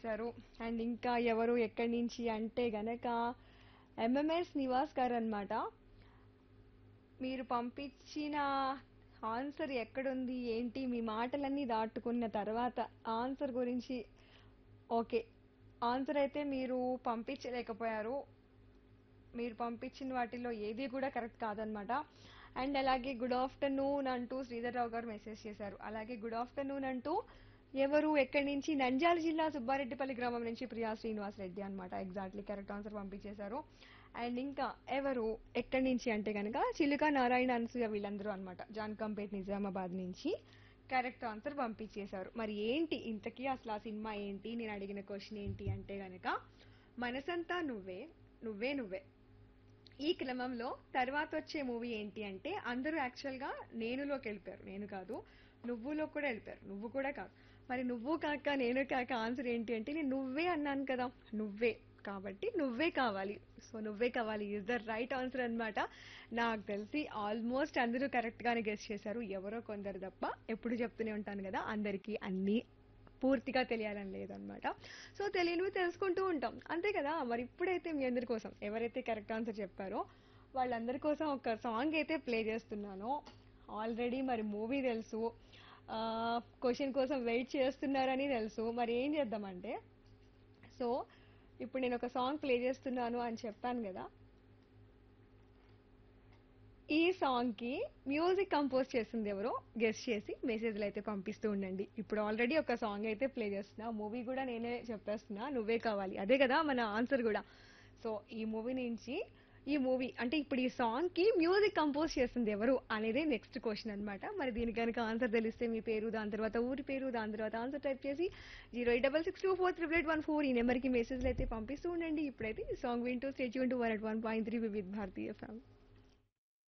చేశారు అండ్ ఇంకా ఎవరు ఎక్కడి నుంచి అంటే గనక ఎంఎంఎస్ నివాస్ గారు అనమాట మీరు పంపించిన ఆన్సర్ ఎక్కడుంది ఏంటి మీ మాటలన్నీ దాటుకున్న తర్వాత ఆన్సర్ గురించి ఓకే ఆన్సర్ అయితే మీరు పంపించలేకపోయారు మీరు పంపించిన వాటిలో ఏది కూడా కరెక్ట్ కాదనమాట అండ్ అలాగే గుడ్ ఆఫ్టర్నూన్ అంటూ శ్రీధర్ రావు గారు మెసేజ్ చేశారు అలాగే గుడ్ ఆఫ్టర్నూన్ అంటూ ఎవరు ఎక్కడి నుంచి నంద్యాల జిల్లా సుబ్బారెడ్డిపల్లి గ్రామం నుంచి ప్రియా శ్రీనివాస్ రెడ్డి అనమాట ఎగ్జాక్ట్లీ కరెక్ట్ ఆన్సర్ పంపించేశారు అండ్ ఇంకా ఎవరు ఎక్కడి నుంచి అంటే కనుక చిలుక నారాయణ అనసూయ వీళ్ళందరూ అనమాట జాన్కంపేట్ నిజామాబాద్ నుంచి కరెక్ట్ ఆన్సర్ పంపించేశారు మరి ఏంటి ఇంతకీ అసలు ఆ సినిమా ఏంటి నేను అడిగిన క్వశ్చన్ ఏంటి అంటే గనక మనసంతా నువ్వే నువ్వే నువ్వే ఈ క్రమంలో తర్వాత వచ్చే మూవీ ఏంటి అంటే అందరూ యాక్చువల్గా నేనులోకి వెళ్ళిపోయారు నేను కాదు నువ్వులో కూడా వెళ్ళిపోయారు నువ్వు కూడా కాదు మరి నువ్వు కాక నేను కాక ఆన్సర్ ఏంటి అంటే నేను నువ్వే అన్నాను కదా నువ్వే కాబట్టి నువ్వే కావాలి సో నువ్వే కావాలి ఇస్ ద రైట్ ఆన్సర్ అన్నమాట నాకు తెలిసి ఆల్మోస్ట్ అందరూ కరెక్ట్ గానే గెస్ట్ చేశారు ఎవరో కొందరు తప్ప ఎప్పుడు చెప్తూనే ఉంటాను కదా అందరికీ అన్ని పూర్తిగా తెలియాలని లేదనమాట సో తెలియనివి తెలుసుకుంటూ ఉంటాం అంతే కదా మరి ఇప్పుడైతే మీ అందరి కోసం ఎవరైతే కరెక్ట్ ఆన్సర్ చెప్పారో వాళ్ళందరి కోసం ఒక సాంగ్ అయితే ప్లే చేస్తున్నాను ఆల్రెడీ మరి మూవీ తెలుసు క్వశ్చన్ కోసం వెయిట్ చేస్తున్నారని తెలుసు మరి ఏం చేద్దామంటే సో ఇప్పుడు నేను ఒక సాంగ్ ప్లే చేస్తున్నాను అని చెప్పాను కదా ఈ సాంగ్ కి మ్యూజిక్ కంపోజ్ చేసింది ఎవరో గెస్ట్ చేసి మెసేజ్లు అయితే పంపిస్తూ ఉండండి ఇప్పుడు ఆల్రెడీ ఒక సాంగ్ అయితే ప్లే చేస్తున్నా మూవీ కూడా నేనే చెప్పేస్తున్నా నువ్వే కావాలి అదే కదా మన ఆన్సర్ కూడా సో ఈ మూవీ నుంచి ఈ మూవీ అంటే ఇప్పుడు ఈ సాంగ్ కి మ్యూజిక్ కంపోజ్ చేసింది ఎవరు అనేది నెక్స్ట్ క్వశ్చన్ అన్నమాట మరి దీనికి కనుక ఆన్సర్ తెలిస్తే మీ పేరు దాని తర్వాత ఊరి పేరు దాని తర్వాత ఆన్సర్ టైప్ చేసి zero eight double six two four triple eight one four ఈ నెంబర్కి మెసేజ్లు అయితే పంపిస్తూ ఉండండి ఇప్పుడైతే ఈ సాంగ్ వింటూ స్టేట్ యూన్ to one at one point three with Bharatiya ఫ్యామ్